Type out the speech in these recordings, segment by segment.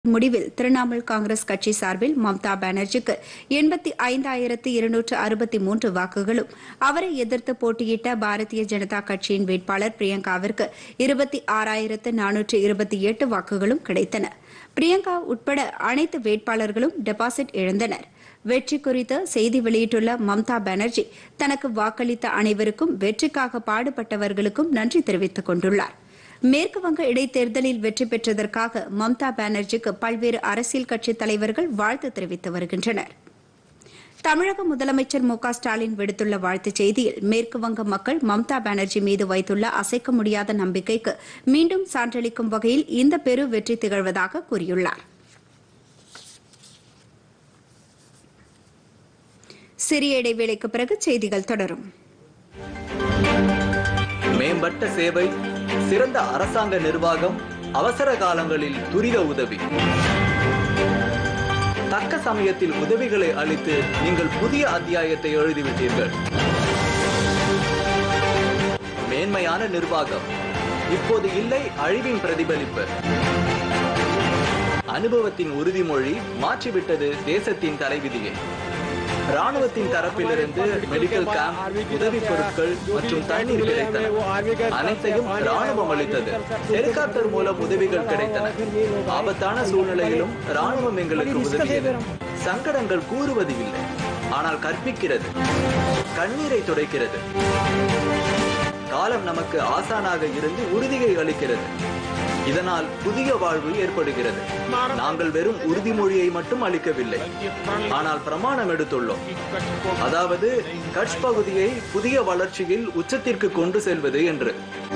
முடிவில் திரிணாமுல் காங்கிரஸ் கட்சி சார்பில் மம்தா பானர்ஜிக்கு எண்பத்தி ஐந்தாயிரத்து இருநூற்று அறுபத்தி மூன்று வாக்குகளும் அவரை எதிர்த்து போட்டியிட்ட பாரதிய ஜனதா கட்சியின் வேட்பாளர் பிரியங்காவிற்கு இருபத்தி ஆறாயிரத்து நானூற்று இருபத்தி எட்டு வாக்குகளும் கிடைத்தன பிரியங்கா உட்பட அனைத்து வேட்பாளர்களும் டெபாசிட் இழந்தனர் வெற்றி குறித்து செய்தி வெளியிட்டுள்ள மம்தா பானர்ஜி தனக்கு வாக்களித்த அனைவருக்கும் வெற்றிக்காக பாடுபட்டவர்களுக்கும் நன்றி தெரிவித்துக் கொண்டுள்ளார் மேற்கு வங்க இடைத்தேர்தலில் வெற்றி பெற்றதற்காக மம்தா பானர்ஜிக்கு பல்வேறு அரசியல் கட்சித் தலைவர்கள் வாழ்த்து தெரிவித்து வருகின்றனர் தமிழக முதலமைச்சர் மு க ஸ்டாலின் விடுத்துள்ள வாழ்த்துச் செய்தியில் மேற்கு வங்க மக்கள் மம்தா பானர்ஜி மீது வைத்துள்ள அசைக்க முடியாத நம்பிக்கைக்கு மீண்டும் சான்றளிக்கும் வகையில் இந்த பெரு வெற்றி திகழ்வதாக கூறியுள்ளார் சிறிய இடைவேளைக்கு பிறகு செய்திகள் தொடரும் மேம்பட்ட சேவை சிறந்த அரசாங்க நிர்வாகம் அவசர காலங்களில் துரித உதவி தக்க சமயத்தில் உதவிகளை அளித்து நீங்கள் புதிய அத்தியாயத்தை எழுதிவிட்டீர்கள் மேன்மையான நிர்வாகம் இப்போது இல்லை அழிவின் பிரதிபலிப்பு அனுபவத்தின் உறுதிமொழி மாற்றிவிட்டது தேசத்தின் தலைவிதியை ராணுவத்தின் தரப்பிலிருந்து மெடிக்கல் கேம்ப் உதவி பொருட்கள் மற்றும் தண்ணீர் கிடைத்தன அனைத்தையும் ராணுவம் அளித்தது ஹெலிகாப்டர் மூலம் உதவிகள் கிடைத்தன ஆபத்தான சூழ்நிலையிலும் ராணுவம் எங்களுக்கு உதவியது சங்கடங்கள் கூறுவது இல்லை ஆனால் கற்பிக்கிறது கண்ணீரை துடைக்கிறது காலம் நமக்கு ஆசானாக இருந்து உறுதியை அளிக்கிறது இதனால் புதிய வாழ்வு ஏற்படுகிறது நாங்கள் வெறும் உறுதிமொழியை மட்டும் அளிக்கவில்லை ஆனால் பிரமாணம் எடுத்துள்ளோம் அதாவது கட்ச் பகுதியை புதிய வளர்ச்சியில் உச்சத்திற்கு கொண்டு செல்வது என்று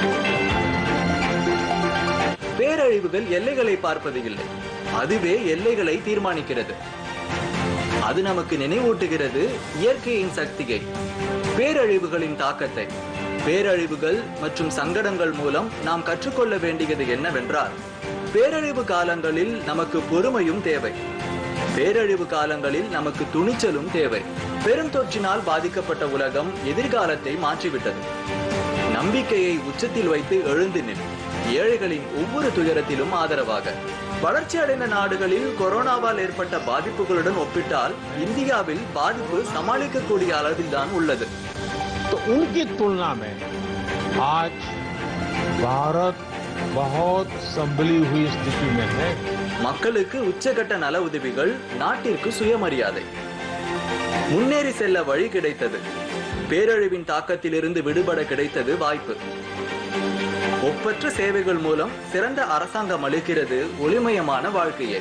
பேரழிவுகள் எல்லைகளை பார்ப்பது இல்லை அதுவே எல்லைகளை தீர்மானிக்கிறது அது நமக்கு நினைவூட்டுகிறது இயற்கையின் சக்தியை பேரழிவுகளின் தாக்கத்தை பேரழிவுகள் மற்றும் சங்கடங்கள் மூலம் நாம் கற்றுக்கொள்ள வேண்டியது என்னவென்றால் பேரழிவு காலங்களில் நமக்கு பொறுமையும் தேவை பேரழிவு காலங்களில் நமக்கு துணிச்சலும் தேவை பெருந்தொற்றினால் பாதிக்கப்பட்ட உலகம் எதிர்காலத்தை மாற்றிவிட்டது நம்பிக்கையை உச்சத்தில் வைத்து எழுந்து நில் ஏழைகளின் ஒவ்வொரு துயரத்திலும் ஆதரவாக வளர்ச்சி அடைந்த நாடுகளில் கொரோனாவால் ஏற்பட்ட பாதிப்புகளுடன் ஒப்பிட்டால் இந்தியாவில் பாதிப்பு சமாளிக்கக்கூடிய அளவில்தான் உள்ளது तो उनकी तुलना में आज भारत बहुत संभली हुई स्थिति में है மக்களுக்கு உச்சகட்ட நல உதவிகள் நாட்டிற்கு சுயமரியாதை முன்னேறி செல்ல வழி கிடைத்தது பேரழிவின் தாக்கத்திலிருந்து விடுபட கிடைத்தது வாய்ப்பு ஒப்பற்ற சேவைகள் மூலம் சிறந்த அரசாங்கம் அளிக்கிறது ஒளிமயமான வாழ்க்கையை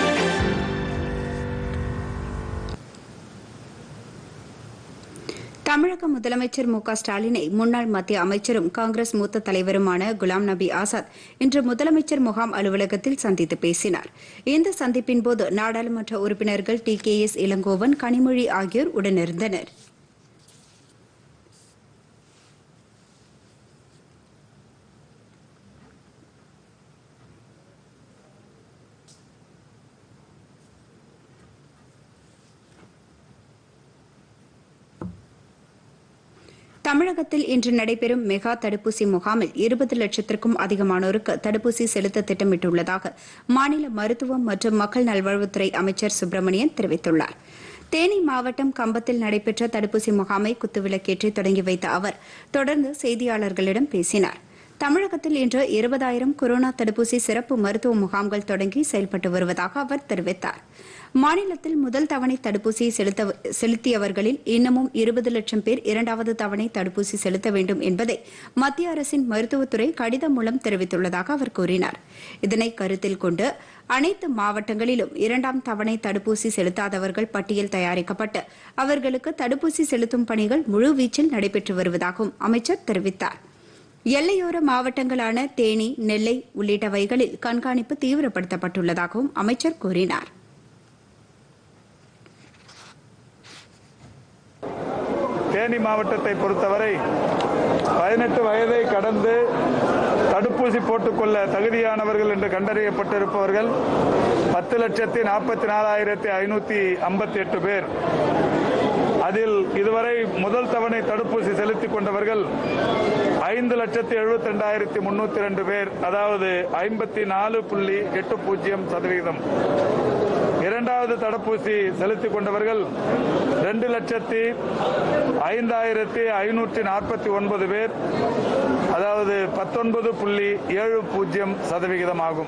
தமிழக முதலமைச்சர் மு க ஸ்டாலினை முன்னாள் மத்திய அமைச்சரும் காங்கிரஸ் மூத்த தலைவருமான குலாம் நபி ஆசாத் இன்று முதலமைச்சர் முகாம் அலுவலகத்தில் சந்தித்து பேசினார் இந்த சந்திப்பின் போது நாடாளுமன்ற உறுப்பினர்கள் T K S Elangovan Kanimozhi ஆகியோர் உடனிருந்தனர் தமிழகத்தில் இன்று நடைபெறும் மெகா தடுப்பூசி முகாமில் இருபது லட்சத்திற்கும் அதிகமானோருக்கு தடுப்பூசி செலுத்த திட்டமிட்டுள்ளதாக மாநில மருத்துவம் மற்றும் மக்கள் நல்வாழ்வுத்துறை அமைச்சர் சுப்பிரமணியன் தெரிவித்துள்ளார் தேனி மாவட்டம் கம்பத்தில் நடைபெற்ற தடுப்பூசி முகாமை குத்துவிளக்கேற்றி தொடங்கி வைத்த அவர் தொடர்ந்து செய்தியாளர்களிடம் பேசினார் தமிழகத்தில் இன்று இருபதாயிரம் கொரோனா தடுப்பூசி சிறப்பு மருத்துவ முகாம்கள் தொடங்கி செயல்பட்டு வருவதாக அவர் தெரிவித்தார் மாநிலத்தில் முதல் தவணை தடுப்பூசி செலுத்த செலுத்தியவர்களில் இன்னமும் இருபது லட்சம் பேர் இரண்டாவது தவணை தடுப்பூசி செலுத்த வேண்டும் என்பதை மத்திய அரசின் மருத்துவத்துறை கடிதம் மூலம் தெரிவித்துள்ளதாக அவர் கூறினார் இதனை கருத்தில் கொண்டு அனைத்து மாவட்டங்களிலும் இரண்டாம் தவணை தடுப்பூசி செலுத்தாதவர்கள் பட்டியல் தயாரிக்கப்பட்டு அவர்களுக்கு தடுப்பூசி செலுத்தும் பணிகள் முழுவீச்சில் நடைபெற்று வருவதாகவும் அமைச்சர் தெரிவித்தார் எல்லையோர மாவட்டங்களான தேனி நெல்லை உள்ளிட்டவைகளில் கண்காணிப்பு தீவிரப்படுத்தப்பட்டுள்ளதாகவும் அமைச்சர் கூறினார் தேனி மாவட்டத்தை பொறுத்தவரை பதினெட்டு வயதை கடந்து தடுப்பூசி போட்டுக்கொள்ள தகுதியானவர்கள் என்று கண்டறியப்பட்டிருப்பவர்கள் பத்து லட்சத்தி நாற்பத்தி நாலாயிரத்தி ஐநூற்றி ஐம்பத்தி எட்டு பேர் அதில் இதுவரை முதல் தவணை தடுப்பூசி செலுத்திக் கொண்டவர்கள் ஐந்து லட்சத்தி எழுபத்தி ரெண்டாயிரத்தி முன்னூத்தி ரெண்டு பேர் அதாவது ஐம்பத்தி நாலு புள்ளி எட்டு பூஜ்ஜியம் சதவீதம் இரண்டாவது தடுப்பூசி செலுத்திக் கொண்டவர்கள் ரெண்டு லட்சத்தி ஐந்தாயிரத்தி ஐநூற்றி நாற்பத்தி ஒன்பது பேர் அதாவது பத்தொன்பது புள்ளி ஏழு பூஜ்ஜியம் சதவிகிதம் ஆகும்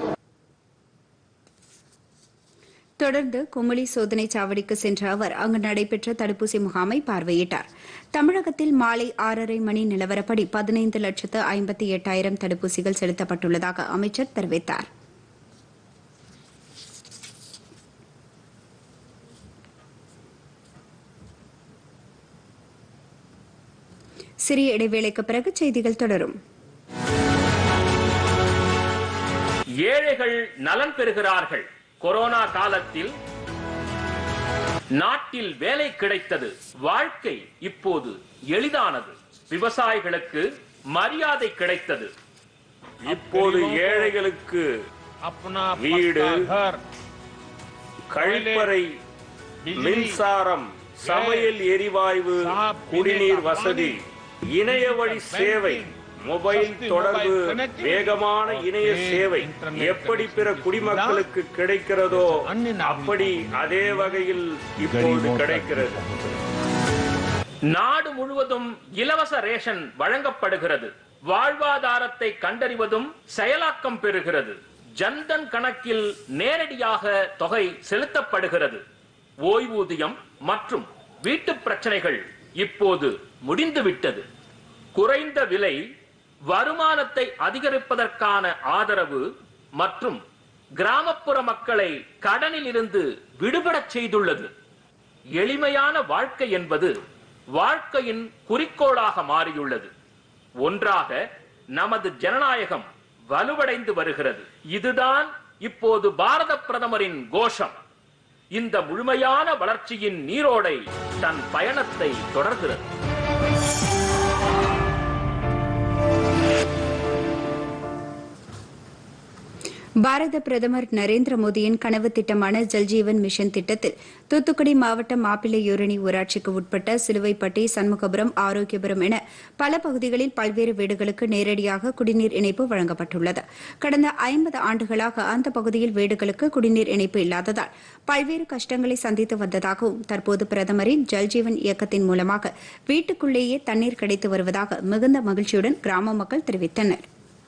தொடர்ந்து குமுளி சோதனை சாவடிக்கு சென்ற அவர் அங்கு நடைபெற்ற தடுப்பூசி முகாமை பார்வையிட்டார் தமிழகத்தில் மாலை ஆறரை மணி நிலவரப்படி பதினைந்து லட்சத்து ஐம்பத்தி எட்டாயிரம் தடுப்பூசிகள் செலுத்தப்பட்டுள்ளதாக அமைச்சர் தெரிவித்தார் சிறிய இடைவேளைக்கு பிறகு செய்திகள் தொடரும் ஏழைகள் நலன் பெறுகிறார்கள் கொரோனா காலத்தில் நாட்டில் வேலை கிடைத்தது வாழ்க்கை இப்போது எளிதானது விவசாயிகளுக்கு மரியாதை கிடைத்தது இப்போது ஏழைகளுக்கு अपना வீடு, पक्का घर கழிப்பறை बिजली மின்சாரம் சமையல் எரிவாயு குடிநீர் வசதி இணைய வழி சேவை மொபைல் தொடர்பு வேகமான இணைய சேவை எப்படி பிற குடிமக்களுக்கு கிடைக்கிறதோ அப்படி அதே வகையில் இப்போது கிடைக்கிறது நாடு முழுவதும் இலவச ரேஷன் வழங்கப்படுகிறது வாழ்வாதாரத்தை கண்டறிவதும் செயலாக்கம் பெறுகிறது ஜன்தன் கணக்கில் நேரடியாக தொகை செலுத்தப்படுகிறது ஓய்வூதியம் மற்றும் வீட்டு பிரச்சனைகள் இப்போது முடிந்துவிட்டது குறைந்த விலை வருமானத்தை அதிகரிப்பதற்கான ஆதரவு மற்றும் கிராமப்புற மக்களை கடனில் இருந்து விடுபடச் செய்துள்ளது எளிமையான வாழ்க்கை என்பது வாழ்க்கையின் குறிக்கோளாக மாறியுள்ளது ஒன்றாக நமது ஜனநாயகம் வலுவடைந்து வருகிறது இதுதான் இப்போது பாரத பிரதமரின் கோஷம் இந்த முழுமையான வளர்ச்சியின் நீரோடை தன் பயணத்தை தொடர்கிறது பாரத பிரதமர் நரேந்திர மோடியின் கனவு திட்டமான ஜல்ஜீவன் மிஷன் திட்டத்தில் தூத்துக்குடி மாவட்டம் மாப்பிள்ளையூரணி ஊராட்சிக்கு உட்பட்ட சிலுவைப்பட்டி சண்முகபுரம் ஆரோக்கியபுரம் என பல பகுதிகளில் பல்வேறு வீடுகளுக்கு நேரடியாக குடிநீர் இணைப்பு வழங்கப்பட்டுள்ளது கடந்த ஐம்பது ஆண்டுகளாக அந்த பகுதியில் வீடுகளுக்கு குடிநீர் இணைப்பு இல்லாததால் பல்வேறு கஷ்டங்களை சந்தித்து வந்ததாகவும் தற்போது பிரதமரின் ஜல்ஜீவன் இயக்கத்தின் மூலமாக வீட்டுக்குள்ளேயே தண்ணீர் கிடைத்து வருவதாக மிகுந்த மகிழ்ச்சியுடன் கிராம மக்கள் தெரிவித்தனா்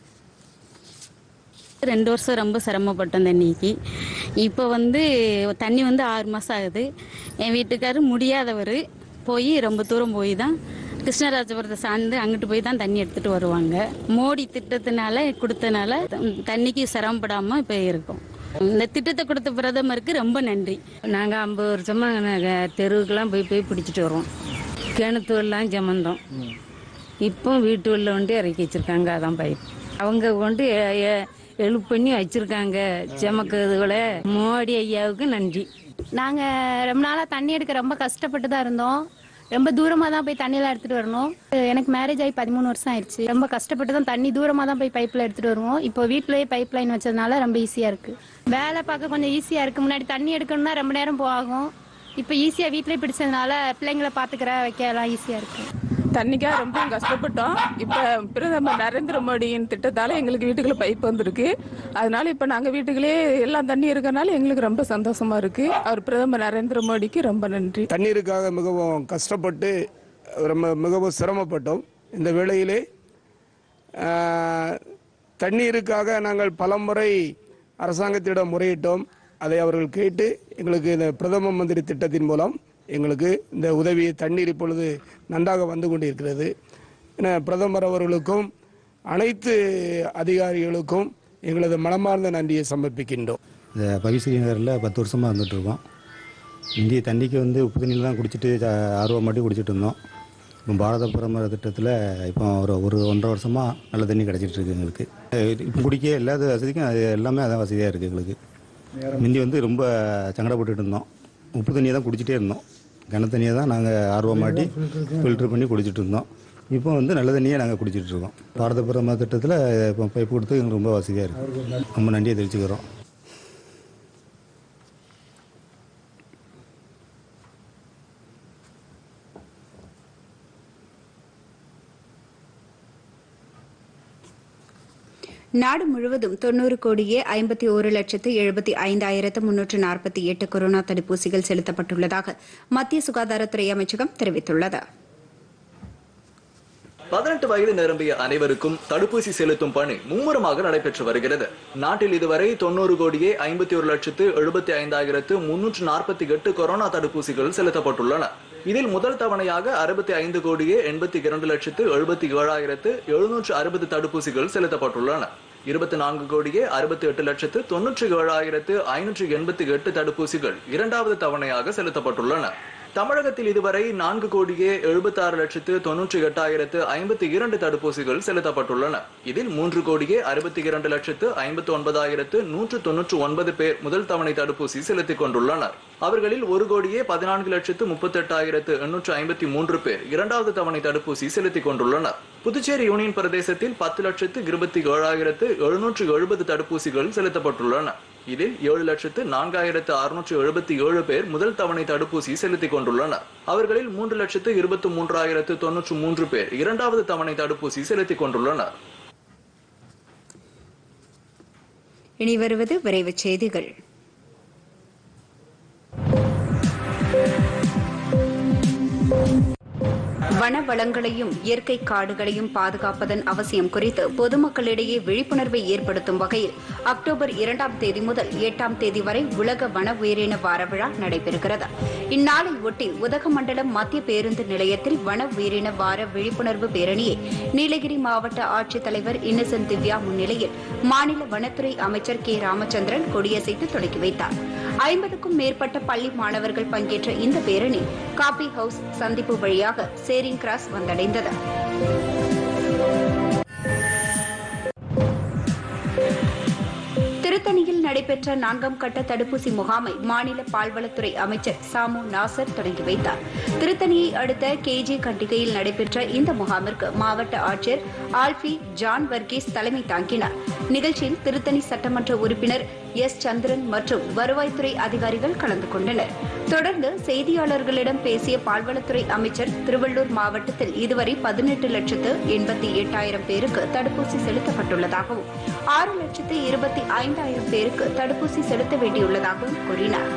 ரெண்டு வருஷம் ரொம்ப சிரமப்பட்டோம் தண்ணிக்கு இப்போ வந்து தண்ணி வந்து ஆறு மாதம் ஆகுது என் வீட்டுக்காரர் முடியாதவர் போய் ரொம்ப தூரம் போய் தான் கிருஷ்ணராஜபுரத்தை சார்ந்து அங்கிட்டு போய் தான் தண்ணி எடுத்துட்டு வருவாங்க மோடி திட்டத்தினால கொடுத்தனால தண்ணிக்கு சிரமப்படாமல் இப்போ இருக்கோம் இந்த திட்டத்தை கொடுத்த பிரதமருக்கு ரொம்ப நன்றி நாங்கள் ஐம்பது வருஷமா நாங்கள் தெருவுக்கெல்லாம் போய் போய் பிடிச்சிட்டு வருவோம் கிணத்து எல்லாம் சமந்தோம் இப்போ வீட்டு உள்ள வந்து இறக்கி வச்சிருக்காங்க அதான் பயிர் அவங்க கொண்டு எழுப்பு பண்ணி வச்சிருக்காங்க செமக்கிறதுகளை மோடி ஐயாவுக்கு நன்றி நாங்க ரொம்ப நாளா தண்ணி எடுக்க ரொம்ப கஷ்டப்பட்டு தான் இருந்தோம் ரொம்ப தூரமா தான் போய் தண்ணியெல்லாம் எடுத்துட்டு வரணும் எனக்கு மேரேஜ் ஆகி பதிமூணு வருஷம் ஆயிடுச்சு ரொம்ப கஷ்டப்பட்டு தான் தண்ணி தூரமா தான் போய் பைப்ல எடுத்துட்டு வருவோம் இப்போ வீட்லயே பைப் லைன் வச்சதுனால ரொம்ப ஈஸியா இருக்கு வேலை பார்க்க கொஞ்சம் ஈஸியா இருக்கு முன்னாடி தண்ணி எடுக்கணும்னா ரொம்ப நேரம் போகும் இப்போ ஈஸியா வீட்லயே பிடிச்சதுனால பிள்ளைங்களை பாத்துக்கிற வைக்க எல்லாம் ஈஸியா இருக்கு தண்ணிக்காக ரொம்ப கஷ்டப்பட்டோம் இப்ப பிரதமர் நரேந்திர மோடியின் திட்டத்தால எங்களுக்கு வீட்டுக்குள்ள பைப் வந்திருக்கு அதனால இப்ப நாங்க வீட்டுக்குள்ளே எல்லாம் தண்ணி இருக்கறனால எங்களுக்கு ரொம்ப சந்தோஷமா இருக்கு அவர் பிரதமர் நரேந்திர மோடிக்கு ரொம்ப நன்றி தண்ணீருக்காக மிகவும் கஷ்டப்பட்டு ரொம்ப மிகவும் சிரமப்பட்டோம் இந்த வேளையிலே ஆஹ், தண்ணீருக்காக நாங்கள் பலமுறை அரசாங்கத்திடம் முறையிட்டோம் அதை அவர்கள் கேட்டு எங்களுக்கு இந்த பிரதம மந்திரி திட்டத்தின் மூலம் எங்களுக்கு இந்த உதவி தண்ணீர் இப்பொழுது நன்றாக வந்து கொண்டிருக்கிறது என பிரதமர் அவர்களுக்கும் அனைத்து அதிகாரிகளுக்கும் எங்களது மனமார்ந்த நன்றியை சமர்ப்பிக்கின்றோம் இந்த பவிஸ்ரீ நகரில் பத்து வருஷமாக இருந்துகிட்ருக்கோம் இந்திய தண்ணிக்கு வந்து உப்பு தண்ணியில் தான் குடிச்சிட்டு ஜ- ஆர்வம் மட்டும் குடிச்சிட்டு இருந்தோம் இப்போ பாரத பிரதமர் திட்டத்தில் இப்போ ஒரு ஒரு ஒன்றரை வருஷமாக நல்ல தண்ணி கிடச்சிட்டு இருக்கு எங்களுக்கு இப்போ குடிக்க எல்லா வசதிக்கும் அது எல்லாமே அதான் வசதியாக இருக்குது எங்களுக்கு முந்தி வந்து ரொம்ப சங்கடப்பட்டுட்டு இருந்தோம் உப்பு தண்ணியை தான் குடிச்சிட்டே இருந்தோம் கிணத்து தண்ணியை தான் நாங்கள் ஆர்வமாட்டி ஃபில்டர் பண்ணி குடிச்சிட்டு இருந்தோம் இப்போ வந்து நல்ல தண்ணியை நாங்கள் குடிச்சிட்டு இருக்கோம் பாரத பிரதமர் திட்டத்தில் இப்போ பைப் கொடுத்து எங்களுக்கு ரொம்ப வசதியாக இருக்குது ரொம்ப நன்றியை தெரிவிச்சுக்கிறோம் நாடு முழுவதும் தொன்னூறு கோடியே ஐம்பத்தி ஒரு லட்சத்து எழுபத்தி ஐந்தாயிரத்து முன்னூற்று நாற்பத்தி எட்டு கொரோனா தடுப்பூசிகள் செலுத்தப்பட்டுள்ளதாக மத்திய சுகாதாரத்துறை அமைச்சகம் தெரிவித்துள்ளது பதினெட்டு வயது நிரம்பிய அனைவருக்கும் தடுப்பூசி செலுத்தும் பணி மும்முரமாக நடைபெற்று வருகிறது நாட்டில் இதுவரை தொண்ணூறு கோடியே ஐம்பத்தி ஒரு லட்சத்து எழுபத்தி ஐந்தாயிரத்து முன்னூற்று நாற்பத்தி எட்டு கொரோனா தடுப்பூசிகள் செலுத்தப்பட்டுள்ளன இதில் முதல் தவணையாக அறுபத்தி ஐந்து கோடியே எண்பத்தி இரண்டு லட்சத்து எழுபத்தி ஏழாயிரத்து எழுநூற்று அறுபது தடுப்பூசிகள் செலுத்தப்பட்டுள்ளன இருபத்தி நான்கு கோடியே அறுபத்தி எட்டு லட்சத்து தொன்னூற்றி ஏழாயிரத்து ஐநூற்று எண்பத்தி எட்டு தடுப்பூசிகள் இரண்டாவது தவணையாக செலுத்தப்பட்டுள்ளன தமிழகத்தில் இதுவரை நான்கு கோடியே எழுபத்தி ஆறு லட்சத்து தொன்னூற்றி எட்டாயிரத்து ஐம்பத்தி இரண்டு தடுப்பூசிகள் செலுத்தப்பட்டுள்ளன இதில் மூன்று கோடியே அறுபத்தி இரண்டு லட்சத்து ஐம்பத்தி ஒன்பதாயிரத்து நூற்று தொன்னூற்று ஒன்பது பேர் முதல் தவணை தடுப்பூசி செலுத்திக் கொண்டுள்ளனர் அவர்களில் ஒரு கோடியே பதினான்கு லட்சத்து முப்பத்தி எட்டாயிரத்து எண்ணூற்று ஐம்பத்தி மூன்று பேர் இரண்டாவது தவணை தடுப்பூசி செலுத்திக் கொண்டுள்ளனர் புதுச்சேரி யூனியன் பிரதேசத்தில் பத்து லட்சத்து இருபத்தி ஏழாயிரத்து எழுநூற்று எழுபது தடுப்பூசிகள் செலுத்தப்பட்டுள்ளன இதில் ஏழு லட்சத்து நான்காயிரத்து அறுநூற்று எழுபத்தி ஏழு பேர் முதல் தவணை தடுப்பூசி செலுத்திக் கொண்டுள்ளனர் அவர்களில் மூன்று லட்சத்து இருபத்தி மூன்றாயிரத்து தொன்னூற்று மூன்று பேர் இரண்டாவது தவணை தடுப்பூசி செலுத்திக் கொண்டுள்ளனர் இனி வருவது விரைவுச் செய்திகள் வன வளங்களையும் இயற்கை காடுகளையும் பாதுகாப்பதன் அவசியம் குறித்து பொதுமக்களிடையே விழிப்புணர்வை ஏற்படுத்தும் வகையில் அக்டோபர் இரண்டாம் தேதி முதல் எட்டாம் தேதி வரை உலக வன உயிரின வார விழா நடைபெறுகிறது இந்நாளை ஒட்டி உதகமண்டலம் மத்திய பேருந்து நிலையத்தில் வன உயிரின வார விழிப்புணர்வு பேரணியை நீலகிரி மாவட்ட ஆட்சித்தலைவர் இன்னசென்ட் திவ்யா முன்னிலையில் மாநில வனத்துறை அமைச்சர் கே ராமச்சந்திரன் கொடியசைத்து தொடங்கி வைத்தார் ஐம்பதுக்கும் மேற்பட்ட பள்ளி மாணவர்கள் பங்கேற்ற இந்த பேரணி காபி ஹவுஸ் சந்திப்பு வழியாக சேரிங் கிராஸ் வந்தடைந்தது திருத்தணியில் நடைபெற்ற நான்காம் கட்ட தடுப்பூசி முகாமை மாநில பால்வளத்துறை அமைச்சர் சாமு நாசர் தொடங்கி வைத்தார் திருத்தணியை அடுத்த கேஜி கண்டிகையில் நடைபெற்ற இந்த முகாமிற்கு மாவட்ட ஆட்சியர் ஆல்பி ஜான் வர்கீஸ் தலைமை தாங்கினார் நிகழ்ச்சியில் திருத்தணி சட்டமன்ற உறுப்பினர் எஸ் சந்திரன் மற்றும் வருவாய்த்துறை அதிகாரிகள் கலந்து கொண்டனர் தொடர்ந்து செய்தியாளர்களிடம் பேசிய பால்வளத்துறை அமைச்சர் திருவள்ளூர் மாவட்டத்தில் இதுவரை பதினெட்டு லட்சத்து எண்பத்தி எட்டாயிரம் பேருக்கு தடுப்பூசி செலுத்தப்பட்டுள்ளதாகவும் ஆறு லட்சத்து இருபத்தி ஐந்தாயிரம் பேருக்கு தடுப்பூசி செலுத்த வேண்டியுள்ளதாகவும் கூறினார்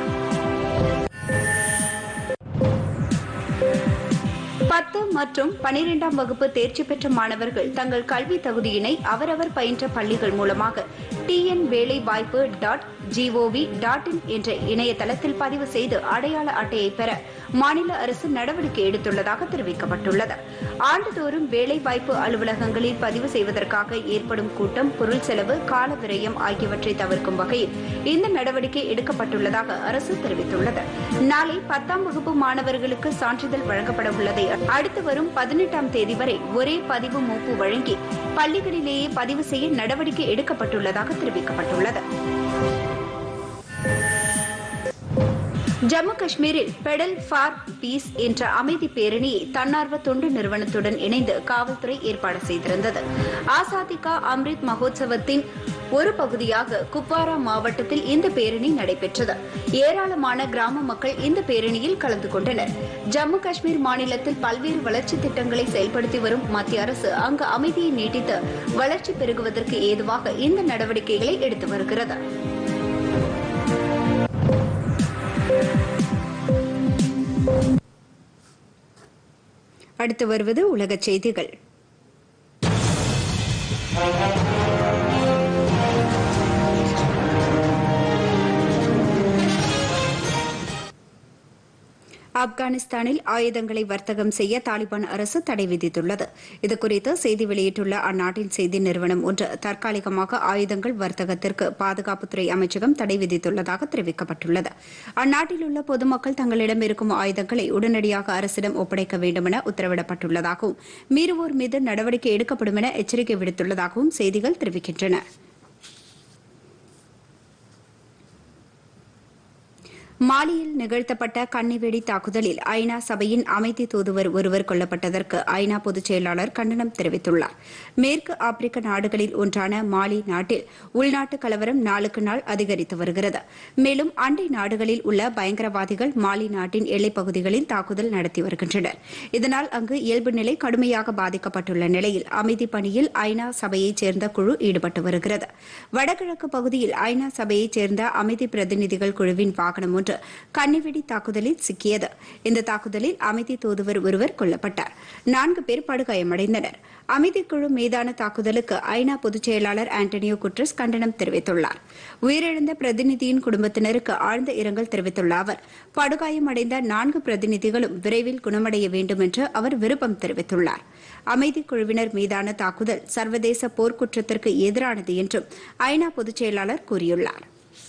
பத்து மற்றும் பனிரெண்டாம் வகுப்பு தேர்ச்சி பெற்ற மாணவர்கள் தங்கள் கல்வி தகுதியினை அவரவர் பயின்ற பள்ளிகள் மூலமாக டிஎன் வேலை வாய்ப்பு டாட் ஜிஓவி டாட் இன் என்ற இணையதளத்தில் பதிவு செய்து அடையாள அட்டையை பெற மாநில அரசு நடவடிக்கை எடுத்துள்ளதாக தெரிவிக்கப்பட்டுள்ளது ஆண்டுதோறும் வேலைவாய்ப்பு அலுவலகங்களில் பதிவு செய்வதற்காக ஏற்படும் கூட்டம் பொருள் செலவு கால விரயம் ஆகியவற்றை தவிர்க்கும் வகையில் இந்த நடவடிக்கை எடுக்கப்பட்டுள்ளதாக அரசு தெரிவித்துள்ளது நாளை பத்தாம் வகுப்பு மாணவர்களுக்கு சான்றிதழ் வழங்கப்பட உள்ளதை அடுத்து வரும் பதினெட்டாம் தேதி வரை ஒரே பதிவு மூப்பு வழங்கி பள்ளிகளிலேயே பதிவு செய்ய நடவடிக்கை எடுக்கப்பட்டுள்ளதாக தெரிவிக்கப்பட்டுள்ளது ஜம்மு காஷ்மீரில் பெடல் ஃபார் பீஸ் என்ற அமைதி பேரணியை தன்னார்வ தொண்டு நிறுவனத்துடன் இணைந்து காவல்துறை ஏற்பாடு செய்திருந்தது ஆசாதி கா அம்ரித் மகோத்சவத்தின் ஒரு பகுதியாக குப்வாரா மாவட்டத்தில் இந்த பேரணி நடைபெற்றது ஏராளமான கிராம மக்கள் இந்த பேரணியில் கலந்து கொண்டனர் ஜம்மு காஷ்மீர் மாநிலத்தில் பல்வேறு வளர்ச்சி திட்டங்களை செயல்படுத்தி வரும் மத்திய அரசு அங்கு அமைதியை நீட்டித்து வளர்ச்சி பெருகுவதற்கு ஏதுவாக இந்த நடவடிக்கைகளை எடுத்து வருகிறது அடுத்து வருவது உலகச் செய்திகள் ஆப்கானிஸ்தானில் ஆயுதங்களை வர்த்தகம் செய்ய தாலிபான் அரசு தடை விதித்துள்ளது இதுகுறித்து செய்தி வெளியிட்டுள்ள அந்நாட்டின் செய்தி நிறுவனம் ஒன்று தற்காலிகமாக ஆயுதங்கள் வர்த்தகத்திற்கு பாதுகாப்புத்துறை அமைச்சகம் தடை விதித்துள்ளதாக தெரிவிக்கப்பட்டுள்ளது அந்நாட்டில் உள்ள பொதுமக்கள் தங்களிடம் இருக்கும் ஆயுதங்களை உடனடியாக அரசிடம் ஒப்படைக்க வேண்டுமென உத்தரவிடப்பட்டுள்ளதாகவும் மீறுவோர் மீது நடவடிக்கை எடுக்கப்படும் என எச்சரிக்கை விடுத்துள்ளதாகவும் செய்திகள் தெரிவிக்கின்றன மாலியில் நிகழ்த்தப்பட்ட கன்னிவெடி தாக்குதலில் ஐநா சபையின் அமைதி தூதுவர் ஒருவர் கொல்லப்பட்டதற்கு ஐநா பொதுச் செயலாளர் கண்டனம் தெரிவித்துள்ளார் மேற்கு ஆப்பிரிக்க நாடுகளில் ஒன்றான மாலி நாட்டில் உள்நாட்டு கலவரம் நாளுக்கு நாள் அதிகரித்து வருகிறது மேலும் அண்டை நாடுகளில் உள்ள பயங்கரவாதிகள் மாலி நாட்டின் எல்லைப் பகுதிகளில் தாக்குதல் நடத்தி வருகின்றனர் இதனால் அங்கு இயல்பு நிலை கடுமையாக பாதிக்கப்பட்டுள்ள நிலையில் அமைதி பணியில் ஐநா சபையைச் சேர்ந்த குழு ஈடுபட்டு வருகிறது வடகிழக்கு பகுதியில் ஐநா சபையைச் சேர்ந்த அமைதி பிரதிநிதிகள் குழுவின் வாகனம் ஒன்று கன்னிவெடி தாக்குதலில் சிக்கியது இந்த தாக்குதலில் அமைதி தூதுவர் ஒருவர் கொல்லப்பட்டார் நான்கு பேர் படுகாயமடைந்தனர் அமைதி குழு மீதான தாக்குதலுக்கு ஐநா பொதுச் செயலாளர் ஆண்டனியோ குட்ரஸ் கண்டனம் தெரிவித்துள்ளார் உயிரிழந்த பிரதிநிதியின் குடும்பத்தினருக்கு ஆழ்ந்த இரங்கல் தெரிவித்துள்ள அவர் படுகாயமடைந்த நான்கு பிரதிநிதிகளும் விரைவில் குணமடைய வேண்டும் என்று அவர் விருப்பம் தெரிவித்துள்ளார் அமைதி குழுவினர் மீதான தாக்குதல் சர்வதேச போர்க்குற்றத்திற்கு எதிரானது என்றும் ஐநா பொதுச் செயலாளர் கூறியுள்ளார்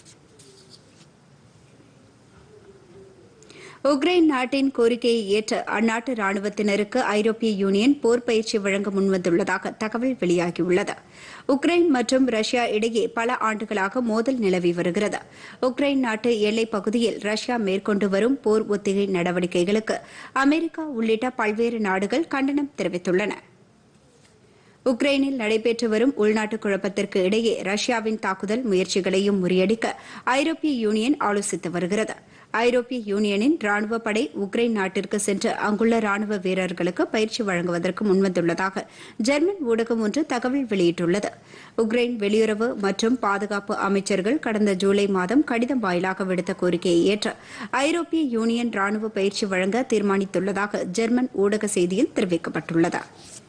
உக்ரைன் நாட்டின் கோரிக்கையை ஏற்று அந்நாட்டு ராணுவத்தினருக்கு ஐரோப்பிய யூனியன் போர் பயிற்சி வழங்க முன்வந்துள்ளதாக தகவல் வெளியாகியுள்ளது உக்ரைன் மற்றும் ரஷ்யா இடையே பல ஆண்டுகளாக மோதல் நிலவி வருகிறது உக்ரைன் நாட்டு எல்லைப் பகுதியில் ரஷ்யா மேற்கொண்டு வரும் போர் ஒத்திகை நடவடிக்கைகளுக்கு அமெரிக்கா உள்ளிட்ட பல்வேறு நாடுகள் கண்டனம் தெரிவித்துள்ளன உக்ரைனில் நடைபெற்று வரும் உள்நாட்டு குழப்பத்திற்கு இடையே ரஷ்யாவின் தாக்குதல் முயற்சிகளையும் முறியடிக்க ஐரோப்பிய யூனியன் ஆலோசித்து வருகிறது ஐரோப்பிய யூனியனின் ராணுவ படை உக்ரைன் நாட்டிற்கு சென்று அங்குள்ள ராணுவ வீரர்களுக்கு பயிற்சி வழங்குவதற்கு முன்வந்துள்ளதாக ஜெர்மன் ஊடகம் ஒன்று தகவல் வெளியிட்டுள்ளது உக்ரைன் வெளியுறவு மற்றும் பாதுகாப்பு அமைச்சர்கள் கடந்த ஜூலை மாதம் கடிதம் வாயிலாக விடுத்த கோரிக்கையை ஏற்று ஐரோப்பிய யூனியன் ராணுவ பயிற்சி வழங்க தீர்மானித்துள்ளதாக ஜெர்மன் ஊடக செய்தியில் தெரிவிக்கப்பட்டுள்ளது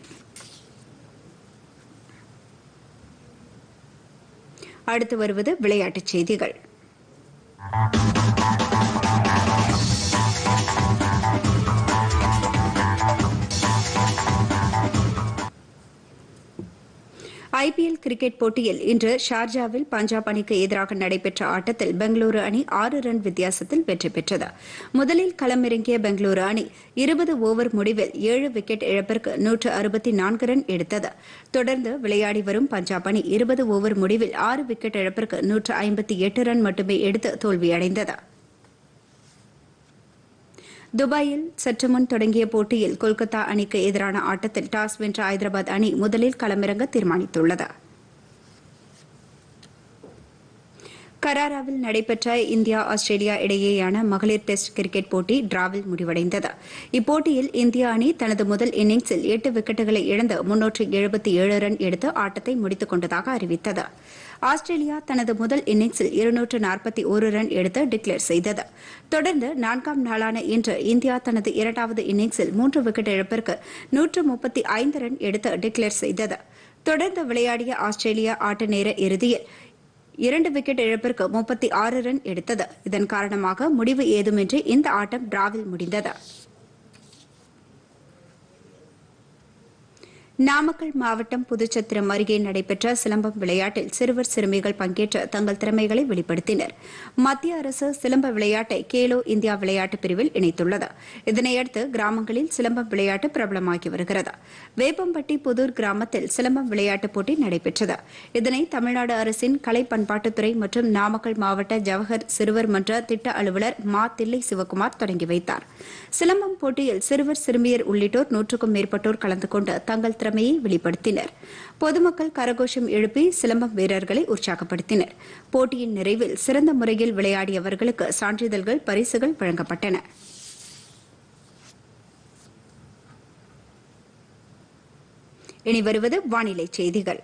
அடுத்து வருவது விளையாட்டுச் செய்திகள் ஐபிஎல் கிரிக்கெட் போட்டியில் இன்று ஷார்ஜாவில் பஞ்சாப் அணிக்கு எதிராக நடைபெற்ற ஆட்டத்தில் பெங்களூரு அணி ஆறு ரன் வித்தியாசத்தில் வெற்றி பெற்றது முதலில் களமிறங்கிய பெங்களூரு அணி இருபது ஓவர் முடிவில் ஏழு விக்கெட் இழப்பிற்கு நூற்று அறுபத்தி நான்கு ரன் எடுத்தது தொடர்ந்து விளையாடி வரும் பஞ்சாப் அணி இருபது ஓவர் முடிவில் ஆறு விக்கெட் இழப்பிற்கு நூற்று ஐம்பத்தி எட்டு ரன் மட்டுமே எடுத்து தோல்வியடைந்தது துபாயில் சற்று முன் தொடங்கிய போட்டியில் கொல்கத்தா அணிக்கு எதிரான ஆட்டத்தில் டாஸ் வென்ற ஐதராபாத் அணி முதலில் களமிறங்க தீர்மானித்துள்ளது கராராவில் நடைபெற்ற இந்தியா ஆஸ்திரேலியா இடையேயான மகளிர் டெஸ்ட் கிரிக்கெட் போட்டி டிராவில் முடிவடைந்தது இப்போட்டியில் இந்திய அணி தனது முதல் இன்னிங்ஸில் எட்டு விக்கெட்டுகளை இழந்து முன்னூற்று எழுபத்தி ஏழு ரன் எடுத்து ஆட்டத்தை முடித்துக் கொண்டதாக அறிவித்தது ஆஸ்திரேலியா தனது முதல் இன்னிங்ஸில் இருநூற்று நாற்பத்தி ஒரு ரன் எடுத்து டிக்ளேர் செய்தது தொடர்ந்து நான்காம் நாளான இன்று இந்தியா தனது இரண்டாவது இன்னிங்ஸில் மூன்று விக்கெட் இழப்பிற்கு நூற்று முப்பத்தி ஐந்து ரன் எடுத்து டிக்ளேர் செய்தது தொடர்ந்து விளையாடிய ஆஸ்திரேலியா ஆட்ட நேர இறுதியில் இரண்டு விக்கெட் இழப்பிற்கு முப்பத்தி ஆறு ரன் எடுத்தது இதன் காரணமாக முடிவு ஏதுமின்றி இந்த ஆட்டம் டிராவில் முடிந்தது நாமக்கல் மாவட்டம் புதுச்சத்திரம் அருகே நடைபெற்ற சிலம்பம் விளையாட்டில் சிறுவர் சிறுமிகள் பங்கேற்று தங்கள் திறமைகளை வெளிப்படுத்தினர் மத்திய அரசு சிலம்ப விளையாட்டை கேலோ இந்தியா விளையாட்டு பிரிவில் இணைத்துள்ளது இதனையடுத்து கிராமங்களில் சிலம்பம் விளையாட்டு பிரபலமாகி வருகிறது வேப்பம்பட்டி புதூர் கிராமத்தில் சிலம்பம் விளையாட்டுப் போட்டி நடைபெற்றது இதனை தமிழ்நாடு அரசின் கலை பண்பாட்டுத்துறை மற்றும் நாமக்கல் மாவட்ட ஜவஹர் சிறுவர் மன்ற திட்ட அலுவலர் மா தில்லை சிவக்குமார் தொடங்கி வைத்தார் சிலம்பம் போட்டியில் சிறுவர் சிறுமியர் உள்ளிட்டோர் நூற்றுக்கும் மேற்பட்டோர் கலந்து கொண்டு தங்கள் திறமையை வெளிப்படுத்தினர் பொதுமக்கள் கரகோஷம் எழுப்பி சிலம்பம் வீரர்களை உற்சாகப்படுத்தினர் போட்டியின் நிறைவில் சிறந்த முறையில் விளையாடியவர்களுக்கு சான்றிதழ்கள் பரிசுகள் வழங்கப்பட்டன இனி வருவது வானிலை செய்திகள்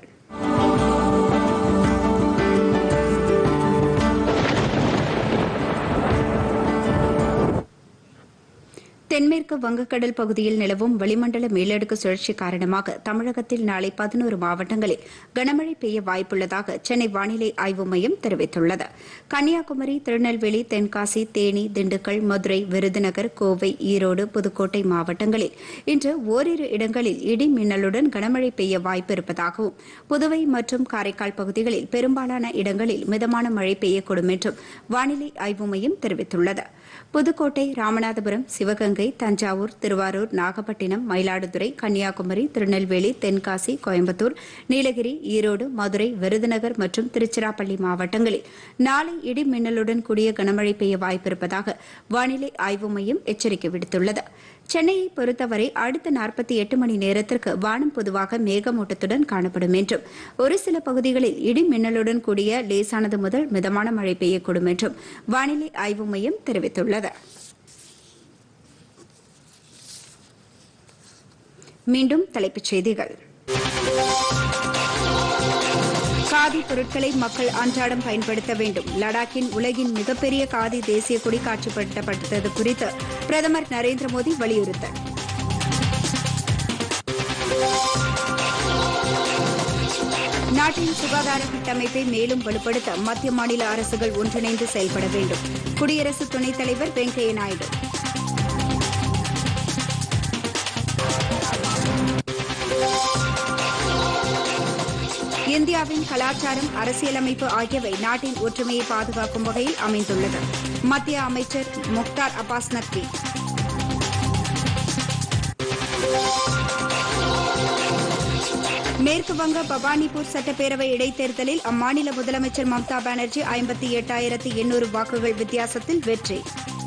தென்மேற்கு வங்கக்கடல் பகுதியில் நிலவும் வளிமண்டல மேலடுக்கு சுழற்சி காரணமாக தமிழகத்தில் நாளை பதினோரு மாவட்டங்களில் கனமழை பெய்ய வாய்ப்புள்ளதாக சென்னை வானிலை ஆய்வு மையம் தெரிவித்துள்ளது கன்னியாகுமரி திருநெல்வேலி தென்காசி தேனி திண்டுக்கல் மதுரை விருதுநகர் கோவை ஈரோடு புதுக்கோட்டை மாவட்டங்களில் இன்று ஓரிரு இடங்களில் இடி மின்னலுடன் கனமழை பெய்ய வாய்ப்பு இருப்பதாகவும் புதுவை மற்றும் காரைக்கால் பகுதிகளில் பெரும்பாலான இடங்களில் மிதமான மழை பெய்யக்கூடும் என்றும் வானிலை ஆய்வு மையம் தெரிவித்துள்ளது புதுக்கோட்டை ராமநாதபுரம் சிவகங்கை தஞ்சாவூர் திருவாரூர் நாகப்பட்டினம் மயிலாடுதுறை கன்னியாகுமரி திருநெல்வேலி தென்காசி கோயம்புத்தூர் நீலகிரி ஈரோடு மதுரை விருதுநகர் மற்றும் திருச்சிராப்பள்ளி மாவட்டங்களில் நாளை இடி மின்னலுடன் கூடிய கனமழை பெய்ய வாய்ப்பிருப்பதாக வானிலை ஆய்வு மையம் எச்சரிக்கை விடுத்துள்ளது சென்னையை பொறுத்தவரை அடுத்த நாற்பத்தி எட்டு மணி நேரத்திற்கு வானம் பொதுவாக மேகமூட்டத்துடன் காணப்படும் என்றும் ஒரு சில பகுதிகளில் இடி மின்னலுடன் கூடிய லேசானது முதல் மிதமான மழை பெய்யக்கூடும் என்றும் வானிலை ஆய்வு மையம் தெரிவித்துள்ளது மீண்டும் தலைப்புச் செய்திகள் காதி பொருட்களை மக்கள் அன்றாடம் பயன்படுத்த வேண்டும் லடாக்கின் உலகின் மிகப்பெரிய காதி தேசிய கொடி காட்சிப்படுத்தப்பட்டது குறித்து பிரதமர் நரேந்திர மோடி வலியுறுத்தல் நாட்டின் சுகாதார கட்டமைப்பை மேலும் வலுப்படுத்த மத்திய மாநில அரசுகள் ஒன்றிணைந்து செயல்பட வேண்டும் குடியரசு துணைத் தலைவர் வெங்கையா நாயுடு இந்தியாவின் கலாச்சாரம் அரசியலமைப்பு ஆகியவை நாட்டின் ஒற்றுமையை பாதுகாக்கும் வகையில் அமைந்துள்ளது மத்திய அமைச்சர் முக்தார் அப்பாஸ் நக்வி மேற்கு வங்க பவானிபூர் சட்டப்பேரவை இடைத்தேர்தலில் அம்மாநில முதலமைச்சர் மம்தா பானர்ஜி ஐம்பத்தி எட்டாயிரத்து எண்ணூறு வாக்குகள் வித்தியாசத்தில் வெற்றி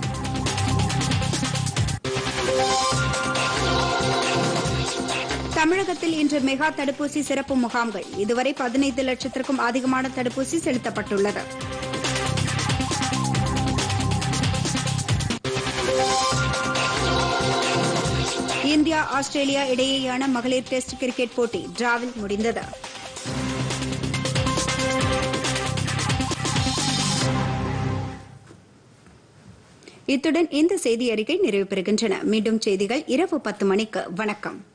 தமிழகத்தில் இன்று மெகா தடுப்பூசி சிறப்பு முகாம்கள் இதுவரை பதினைந்து லட்சத்திற்கும் அதிகமான தடுப்பூசி செலுத்தப்பட்டுள்ளது இந்தியா ஆஸ்திரேலியா இடையேயான மகளிர் டெஸ்ட் கிரிக்கெட் போட்டி டிராவில் முடிந்தது இத்துடன் இந்த செய்தி அறிக்கை நிறைவு பெறுகின்றன மீண்டும் செய்திகள் இரவு பத்து மணிக்கு வணக்கம்